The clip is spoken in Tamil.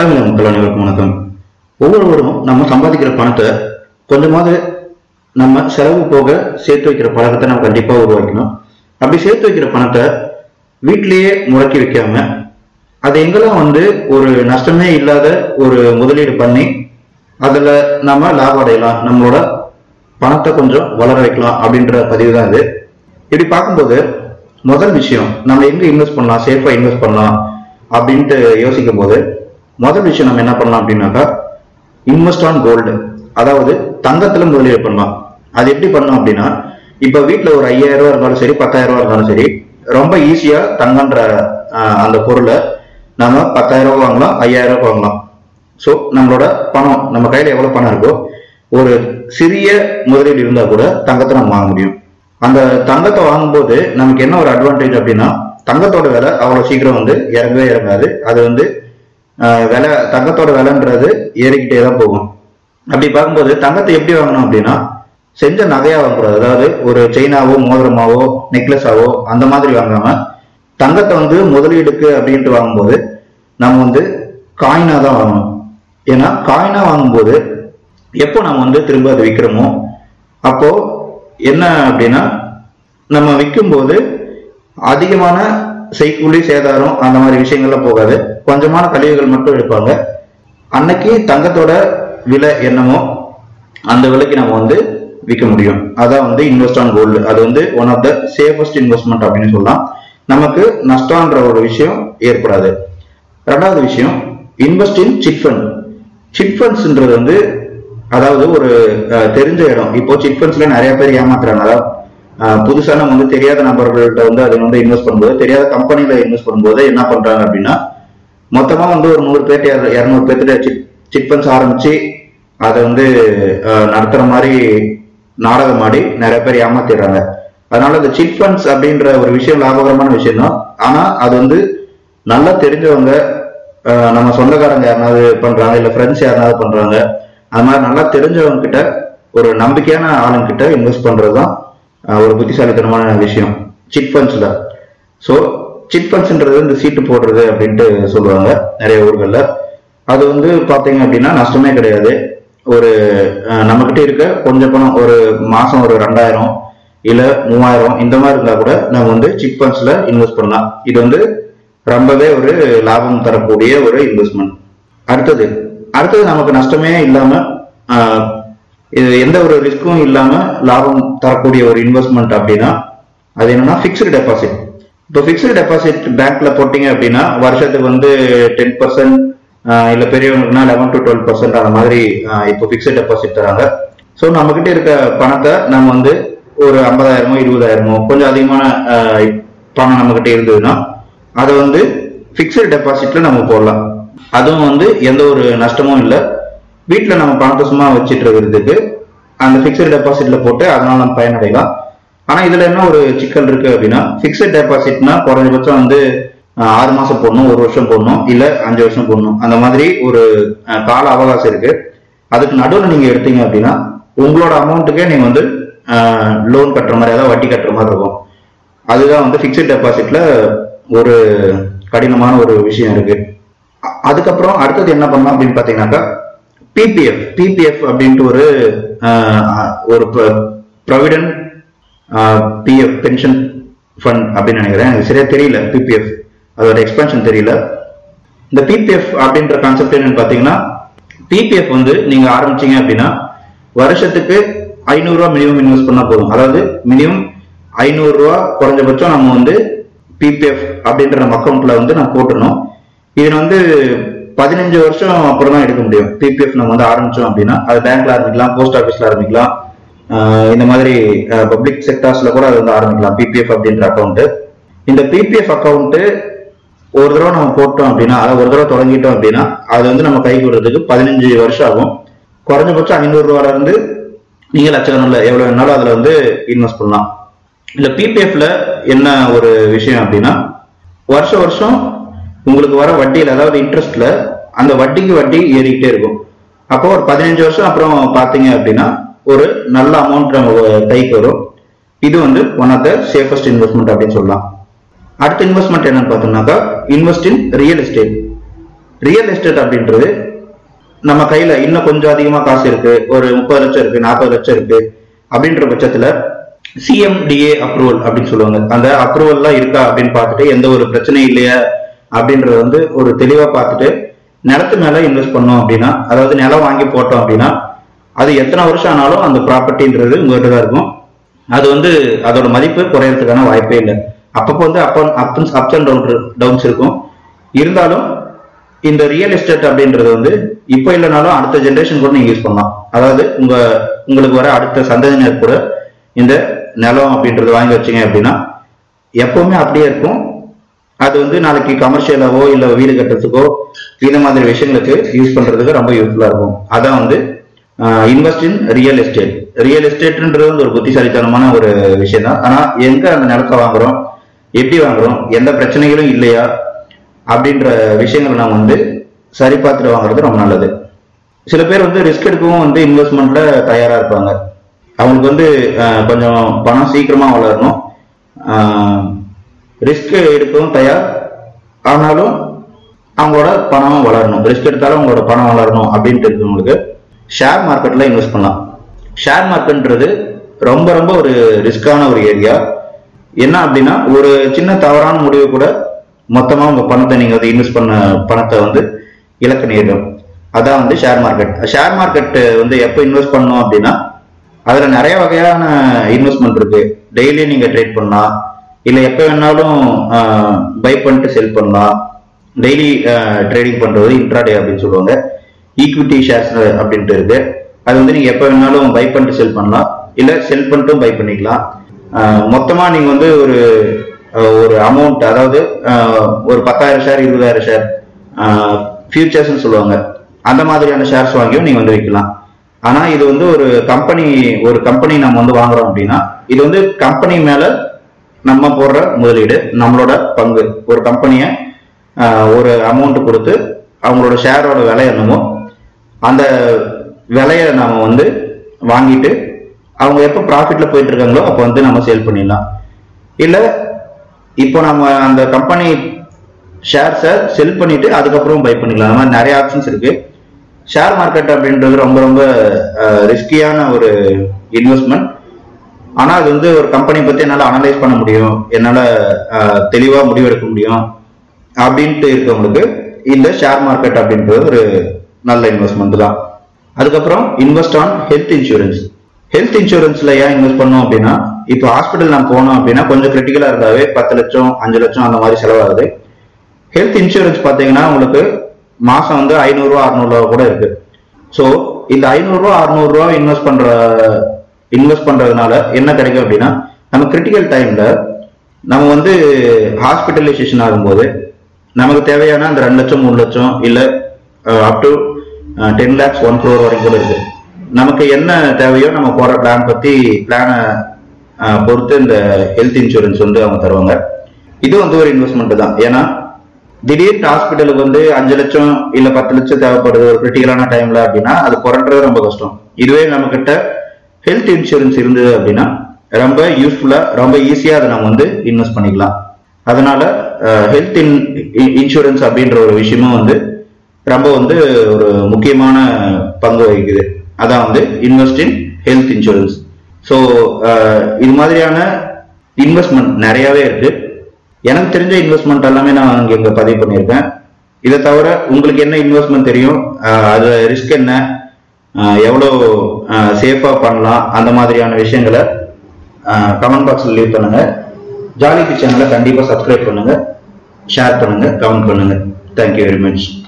தமிழக மக்கள் அனைவருக்கும் வணக்கம் ஒவ்வொருவரும் நம்ம சம்பாதிக்கிற பணத்தை கொஞ்சமாவது நம்ம செலவு போக சேர்த்து வைக்கிற பழக்கத்தை நம்ம கண்டிப்பா உருவாக்கணும் அப்படி சேர்த்து வைக்கிற பணத்தை வீட்டிலேயே முடக்கி வைக்காம அது எங்கெல்லாம் வந்து ஒரு நஷ்டமே இல்லாத ஒரு முதலீடு பண்ணி அதுல நம்ம லாபம் அடையலாம் நம்மளோட பணத்தை கொஞ்சம் வளர வைக்கலாம் அப்படின்ற பதிவு தான் இது இப்படி பார்க்கும்போது முதல் விஷயம் நம்ம எங்க இன்வெஸ்ட் பண்ணலாம் சேஃபா இன்வெஸ்ட் பண்ணலாம் அப்படின்ட்டு யோசிக்கும் போது முதல் விஷயம் நம்ம என்ன பண்ணலாம் அப்படின்னாக்கா இன்வெஸ்ட் ஆன் கோல்டு அதாவது தங்கத்துல முதலீடு பண்ணலாம் அது எப்படி பண்ணோம் அப்படின்னா இப்ப வீட்ல ஒரு ஐயாயிரம் ரூபாய் இருந்தாலும் சரி பத்தாயிரம் ரூபாய் இருந்தாலும் சரி ரொம்ப ஈஸியா தங்கன்ற ஆஹ், அந்த பொருளை நம்ம பத்தாயிரம் ரூபாய் வாங்கலாம் ஐயாயிரம் ரூபாய் வாங்கலாம் ஸோ நம்மளோட பணம் நம்ம கையில எவ்வளவு பணம் இருக்கோ ஒரு சிறிய முதலீடு இருந்தா கூட தங்கத்தை நம்ம வாங்க முடியும் அந்த தங்கத்தை வாங்கும்போது நமக்கு என்ன ஒரு அட்வான்டேஜ் அப்படின்னா தங்கத்தோட விலை அவ்வளவு சீக்கிரம் வந்து இறங்கவே இறங்காது அது வந்து ஆஹ், விலை தங்கத்தோட விலைன்றது ஏறிக்கிட்டே தான் போகும் அப்படி பார்க்கும்போது தங்கத்தை எப்படி வாங்கணும் அப்படின்னா செஞ்ச நகையா வாங்கக்கூடாது அதாவது ஒரு செயினாவோ மோதிரமாவோ நெக்லஸாவோ அந்த மாதிரி வாங்காம தங்கத்தை வந்து முதலீடுக்கு அப்படின்ட்டு வாங்கும்போது நம்ம வந்து காயினா தான் வாங்கணும் ஏன்னா காயினா வாங்கும்போது எப்போ நம்ம வந்து திரும்ப அதை விற்கிறோமோ அப்போ என்ன அப்படின்னா நம்ம விற்கும்போது அதிகமான செய்கூலி சேதாரம் அந்த மாதிரி விஷயங்கள்லாம் போகாது கொஞ்சமான கழிவுகள் மட்டும் எடுப்பாங்க அன்னைக்கு தங்கத்தோட விலை என்னமோ அந்த விலைக்கு நம்ம வந்து விற்க முடியும் அதான் வந்து இன்வெஸ்ட் ஆன் கோல்டு அது வந்து one of the safest investment அப்படின்னு சொல்லலாம் நமக்கு நஷ்டம்ன்ற ஒரு விஷயம் ஏற்படாது ரெண்டாவது விஷயம் invest in chit fund chit ஃபண்ட்ஸ்ன்றது வந்து அதாவது ஒரு அஹ், தெரிஞ்ச இடம் இப்போ சிட் ஃபண்ட்ஸ்ல நிறைய பேர் ஏமாத்துறாங்க அதாவது அஹ், புதுசா நம்ம வந்து தெரியாத நபர்கள்ட்ட வந்து அதை வந்து இன்வெஸ்ட் பண்ணும்போது தெரியாத கம்பெனில இன்வெஸ்ட் பண்ணும்போது என்ன பண்றாங்க அப்படின்னா மொத்தமா வந்து ஒரு நூறு பேர்ட்ட இரநூறு பேர்த்திட்ட சிட் சிட் ஃபண்ட்ஸ் ஆரம்பிச்சு அதை வந்து அஹ், நடத்துற மாதிரி நாடகம் ஆடி நிறைய பேர் ஏமாத்திடுறாங்க அதனால இந்த சிட் ஃபண்ட்ஸ் அப்படின்ற ஒரு விஷயம் லாபகரமான விஷயம் தான் ஆனா அது வந்து நல்லா தெரிஞ்சவங்க அஹ், நம்ம சொந்தக்காரங்க யாருனாவது பண்றாங்க இல்ல ஃப்ரெண்ட்ஸ் யாருனாவது பண்றாங்க அது மாதிரி நல்லா தெரிஞ்சவங்க கிட்ட ஒரு நம்பிக்கையான ஆளுங்க கிட்ட இன்வெஸ்ட் பண்றது தான் அஹ், ஒரு புத்திசாலித்தனமான விஷயம் சிட் ஃபண்ட்ஸ்ல ஸோ சிட் ஃபண்ட்ஸ்ன்றது இந்த சீட்டு போடுறது அப்படின்ட்டு சொல்லுவாங்க நிறைய ஊர்கள்ல அது வந்து பாத்தீங்க அப்படின்னா நஷ்டமே கிடையாது ஒரு நம்ம கிட்ட இருக்க கொஞ்சம் பணம் ஒரு மாசம் ஒரு ரெண்டாயிரம் இல்ல மூவாயிரம் இந்த மாதிரி இருந்தா கூட நம்ம வந்து சிட் ஃபண்ட்ஸ்ல இன்வெஸ்ட் பண்ணலாம் இது வந்து ரொம்பவே ஒரு லாபம் தரக்கூடிய ஒரு இன்வெஸ்ட்மெண்ட் அடுத்தது அடுத்தது நமக்கு நஷ்டமே இல்லாம ஆஹ், இது எந்த ஒரு ரிஸ்க்கும் இல்லாம லாபம் தரக்கூடிய ஒரு இன்வெஸ்ட்மெண்ட் அப்படின்னா அது என்னன்னா ஃபிக்ஸ்டு டெபாசிட் இப்போ ஃபிக்ஸ்டு டெபாசிட் பேங்க்ல போட்டீங்க அப்படின்னா வருஷத்துக்கு வந்து டென் பர்சன்ட் இல்ல பெரியவங்களுக்குனா லெவன் டு டுவெல் பர்சன்ட் அந்த மாதிரி ஆஹ், இப்போ ஃபிக்ஸ்டு டெபாசிட் தராங்க ஸோ நம்ம கிட்ட இருக்க பணத்தை நம்ம வந்து ஒரு ஐம்பதாயிரமோ இருபதாயிரமோ கொஞ்சம் அதிகமான ஆஹ், பணம் நம்ம கிட்ட இருந்ததுன்னா அதை வந்து ஃபிக்ஸ்டு டெபாசிட்ல நம்ம போடலாம் அதுவும் வந்து எந்த ஒரு நஷ்டமும் இல்லை வீட்டில் நம்ம பணத்தை சும்மா வச்சிட்டு இருக்கிறதுக்கு அந்த ஃபிக்ஸ்டு டெபாசிட்ல போட்டு அதனால நம்ம பயனடையலாம் ஆனா இதுல என்ன ஒரு சிக்கல் இருக்கு அப்படின்னா ஃபிக்ஸ்ட் டெபாசிட்னா குறைஞ்சபட்சம் வந்து ஆஹ், ஆறு மாசம் போடணும் ஒரு வருஷம் போடணும் இல்ல அஞ்சு வருஷம் போடணும் அந்த மாதிரி ஒரு ஆஹ், கால அவகாசம் இருக்கு அதுக்கு நடுவில் நீங்க எடுத்தீங்க அப்படின்னா உங்களோட அமௌண்ட்டுக்கே நீங்க வந்து லோன் கட்டுற மாதிரி அதாவது வட்டி கட்டுற மாதிரி இருக்கும் அதுதான் வந்து ஃபிக்ஸ்ட் டெபாசிட்ல ஒரு கடினமான ஒரு விஷயம் இருக்கு அ- அதுக்கப்புறம் அடுத்தது என்ன பண்ணலாம் அப்படின்னு பாத்தீங்கன்னாக்கா பிபிஎஃப் பிபிஎஃப் அப்படின்ட்டு ஒரு ஆஹ், அ- ஒரு ப்ரொவிடன்ட் பிஎஃப் பென்ஷன் ஃபண்ட் அப்படின்னு நினைக்கிறேன் எனக்கு சரியா தெரியல பிபிஎஃப் அதோட எக்ஸ்பென்ஷன் தெரியல இந்த பிபிஎஃப் அப்படின்ற கான்செப்ட் என்னன்னு பாத்தீங்கன்னா பிபிஎஃப் வந்து நீங்க ஆரம்பிச்சீங்க அப்படின்னா வருஷத்துக்கு ஐநூறு ரூபா மினிமம் இன்வெஸ்ட் பண்ணா போதும் அதாவது மினிமம் ஐநூறு ரூபா குறைஞ்சபட்சம் நம்ம வந்து பிபிஎஃப் அப்படின்ற நம்ம அக்கௌண்ட்ல வந்து நம்ம போட்டுடணும் இதுல வந்து பதினஞ்சு வருஷம் அப்புறம் தான் எடுக்க முடியும் பிபிஎஃப் நம்ம வந்து ஆரம்பிச்சோம் அப்படின்னா அது பேங்க்ல ஆரம்பிக்கலாம் போஸ்ட் ஆஃபீஸ்ல ஆரம்பிக்கலாம் ஆஹ் இந்த மாதிரி பப்ளிக் செக்டார்ஸ்ல கூட அது வந்து ஆரம்பிக்கலாம் பிபிஎஃப் அப்படின்ற அக்கௌண்ட் இந்த பிபிஎஃப் அக்கௌண்ட் ஒரு தடவை நம்ம போட்டோம் அப்படின்னா அதாவது ஒரு தடவை தொடங்கிட்டோம் அப்படின்னா அது வந்து நம்ம கைக்கு விடுறதுக்கு பதினஞ்சு வருஷம் ஆகும் குறைஞ்சபட்சம் ஐநூறு ரூபால இருந்து நீங்க லட்சக்கணக்கில் எவ்வளவு வேணாலும் அதுல வந்து இன்வெஸ்ட் பண்ணலாம் இந்த பிபிஎஃப்ல என்ன ஒரு விஷயம் அப்படின்னா வருஷ வருஷம் உங்களுக்கு வர வட்டியில் அதாவது இன்ட்ரெஸ்ட்ல அந்த வட்டிக்கு வட்டி ஏறிக்கிட்டே இருக்கும் அப்போ ஒரு பதினஞ்சு வருஷம் அப்புறம் பாத்தீங்க அப்படின்னா ஒரு நல்ல அமௌண்ட் நம்ம கைக்கு வரும் இது வந்து one of the safest investment அப்படின்னு சொல்லலாம் அடுத்த இன்வெஸ்ட்மெண்ட் என்னன்னு பார்த்தோம்னாக்கா invest in real estate real estate அப்படின்றது நம்ம கையில இன்னும் கொஞ்சம் அதிகமா காசு இருக்கு ஒரு முப்பது லட்சம் இருக்கு நாற்பது லட்சம் இருக்கு அப்படின்ற பட்சத்துல சிஎம்டிஏ அப்ரூவல் அப்படின்னு சொல்லுவாங்க அந்த அப்ரூவல்லாம் இருக்கா அப்படின்னு பார்த்துட்டு எந்த ஒரு பிரச்சனையும் இல்லையா அப்படின்றத வந்து ஒரு தெளிவா பார்த்துட்டு நிலத்து மேல இன்வெஸ்ட் பண்ணோம் அப்படின்னா அதாவது நிலம் வாங்கி போட்டோம் அப்படின்னா அது எத்தனை வருஷம் ஆனாலும் அந்த ப்ராப்பர்ட்டின்றது உங்ககிட்ட தான் இருக்கும் அது வந்து அதோட மதிப்பு குறையறதுக்கான வாய்ப்பே இல்லை அப்பப்போ வந்து up up ups and down downs இருக்கும் இருந்தாலும் இந்த ரியல் எஸ்டேட் அப்படின்றது வந்து இப்போ இல்லைனாலும் அடுத்த ஜென்ரேஷன் கூட நீங்க யூஸ் பண்ணலாம் அதாவது உங்க உங்களுக்கு வர அடுத்த சந்ததியினர் கூட இந்த நிலம் அப்படின்றது வாங்கி வச்சீங்க அப்படின்னா எப்பவுமே அப்படியே இருக்கும் அது வந்து நாளைக்கு கமர்ஷியலாவோ இல்ல வீடு கட்டுறதுக்கோ இந்த மாதிரி விஷயங்களுக்கு யூஸ் பண்றதுக்கு ரொம்ப யூஸ்ஃபுல்லா இருக்கும் அதான் வந்து invest in real estate real எஸ்டேட்ன்றது வந்து ஒரு புத்திசாலித்தனமான ஒரு விஷயம் தான் ஆனா எங்க அந்த நிலத்தை வாங்குறோம் எப்படி வாங்குறோம் எந்த பிரச்சனைகளும் இல்லையா அப்படின்ற விஷயங்களை நம்ம வந்து சரி பார்த்துட்டு வாங்குறது ரொம்ப நல்லது சில பேர் வந்து ரிஸ்க் எடுக்கவும் வந்து இன்வெஸ்ட்மெண்ட்ல தயாரா இருப்பாங்க அவங்களுக்கு வந்து அஹ், கொஞ்சம் பணம் சீக்கிரமா வளரணும் ரிஸ்க் எடுக்கவும் தயார் ஆனாலும் அவங்களோட பணம் வளரணும் ரிஸ்க் எடுத்தாலும் அவங்களோட பணம் வளரணும் அப்படின்ட்டு இருக்கவங்களுக்கு ஷேர் மார்க்கெட்ல இன்வெஸ்ட் பண்ணலாம் ஷேர் மார்க்கெட்ன்றது ரொம்ப ரொம்ப ஒரு ரிஸ்கான ஒரு ஏரியா என்ன அப்படின்னா ஒரு சின்ன தவறான முடிவு கூட மொத்தமா உங்க பணத்தை நீங்க வந்து இன்வெஸ்ட் பண்ண பணத்தை வந்து இழக்க நேரிடும் அதான் வந்து ஷேர் மார்க்கெட் ஷேர் மார்க்கெட் வந்து எப்போ இன்வெஸ்ட் பண்ணணும் அப்படின்னா அதுல நிறைய வகையான இன்வெஸ்ட்மெண்ட் இருக்கு டெய்லி நீங்க ட்ரேட் பண்ணலாம் இல்ல எப்ப வேணாலும் பை பண்ணிட்டு செல் பண்ணலாம் டெய்லி ட்ரேடிங் பண்றது இன்ட்ராடே அப்படின்னு சொல்லுவாங்க ஈக்விட்டி ஷேர்ஸ் அப்படின்ட்டு இருக்கு அது வந்து நீங்க எப்ப வேணாலும் பை பண்ணிட்டு செல் பண்ணலாம் இல்ல செல் பண்ணிட்டும் பை பண்ணிக்கலாம் அஹ், மொத்தமா நீங்க வந்து ஒரு அஹ், ஒரு அமௌண்ட் அதாவது அஹ், ஒரு பத்தாயிரம் ஷேர் இருபதாயிரம் ஷேர் ஃபியூச்சர்ஸ்னு சொல்லுவாங்க அந்த மாதிரியான ஷேர்ஸ் வாங்கியும் நீங்க வந்து விற்கலாம் ஆனா இது வந்து ஒரு கம்பெனி ஒரு கம்பெனி நம்ம வந்து வாங்குறோம் அப்படின்னா இது வந்து கம்பெனி மேல நம்ம போடுற முதலீடு நம்மளோட பங்கு ஒரு கம்பெனியை ஒரு அமௌண்ட் கொடுத்து அவங்களோட ஷேரோட விலை என்னமோ அந்த விலையை நாம வந்து வாங்கிட்டு அவங்க எப்போ ப்ராஃபிட்ல போயிட்டு இருக்காங்களோ அப்போ வந்து நம்ம சேல் பண்ணிடலாம் இல்ல இப்போ நம்ம அந்த கம்பெனி ஷேர்ஸை செல் பண்ணிட்டு அதுக்கப்புறம் பை பண்ணிக்கலாம் அந்த மாதிரி நிறைய ஆப்ஷன்ஸ் இருக்கு ஷேர் மார்க்கெட் அப்படின்றது ரொம்ப ரொம்ப ரிஸ்கியான ஒரு இன்வெஸ்ட்மெண்ட் ஆனா அது வந்து ஒரு கம்பெனி பத்தி என்னால அனலைஸ் பண்ண முடியும் என்னால அஹ், தெளிவா முடிவெடுக்க முடியும் அப்படின்ட்டு இருக்கவங்களுக்கு இந்த ஷேர் மார்க்கெட் அப்படின்றது ஒரு நல்ல இன்வெஸ்ட்மெண்ட் தான் அதுக்கப்புறம் invest on health insurance health இன்சூரன்ஸ்ல ஏன் இன்வெஸ்ட் பண்ணோம் அப்படின்னா இப்போ ஹாஸ்பிட்டல் நம்ம போனோம் அப்படின்னா கொஞ்சம் கிரிட்டிக்கலா இருந்தாவே பத்து லட்சம் அஞ்சு லட்சம் அந்த மாதிரி செலவாகுது ஹெல்த் இன்சூரன்ஸ் பாத்தீங்கன்னா உங்களுக்கு மாசம் வந்து ஐநூறுரூவா அறுநூறுவா கூட இருக்கு ஸோ இந்த ஐநூறுரூவா அறுநூறுவா இன்வெஸ்ட் பண்ற இன்வெஸ்ட் பண்றதுனால என்ன கிடைக்கும் அப்படின்னா நம்ம கிரிட்டிக்கல் டைம்ல நம்ம வந்து ஹாஸ்பிட்டலைசேஷன் ஆகும்போது நமக்கு தேவையான அந்த ரெண்டு லட்சம் மூணு லட்சம் இல்ல up to ten lakhs one crore வரைக்கும் கூட இருக்கு நமக்கு என்ன தேவையோ நம்ம போற பிளான் பத்தி பிளானை பொறுத்து இந்த ஹெல்த் இன்சூரன்ஸ் வந்து அவங்க தருவாங்க இது வந்து ஒரு இன்வெஸ்ட்மெண்ட் தான் ஏன்னா திடீர்னு ஹாஸ்பிட்டலுக்கு வந்து அஞ்சு லட்சம் இல்ல பத்து லட்சம் தேவைப்படுது ஒரு கிரிட்டிக்கலான டைம்ல அப்படின்னா அது புரட்டுறது ரொம்ப கஷ்டம் இதுவே நம்ம கிட்ட ஹெல்த் இன்சூரன்ஸ் இருந்தது அப்படின்னா ரொம்ப யூஸ்ஃபுல்லா ரொம்ப ஈஸியா அதை நம்ம வந்து இன்வெஸ்ட் பண்ணிக்கலாம் அதனால ஹெல்த் இன் இன்சூரன்ஸ் அப்படின்ற ஒரு விஷயமும் வந்து ரொம்ப வந்து ஒரு முக்கியமான பங்கு வகிக்குது அதான் வந்து invest in health insurance so இது மாதிரியான இன்வெஸ்ட்மெண்ட் நிறையவே இருக்கு எனக்கு தெரிஞ்ச இன்வெஸ்ட்மெண்ட் எல்லாமே நான் இங்க இங்க பதிவு பண்ணியிருக்கேன் இதை தவிர உங்களுக்கு என்ன இன்வெஸ்ட்மெண்ட் தெரியும் அஹ் அது ரிஸ்க் என்ன அஹ் எவ்வளோ சேஃபா பண்ணலாம் அந்த மாதிரியான விஷயங்களை கமெண்ட் பாக்ஸ்ல லீவ் பண்ணுங்க ஜாலி சேனலை கண்டிப்பா சப்ஸ்கிரைப் பண்ணுங்க ஷேர் பண்ணுங்க கமெண்ட் பண்ணுங்க தேங்க்யூ வெரி மச்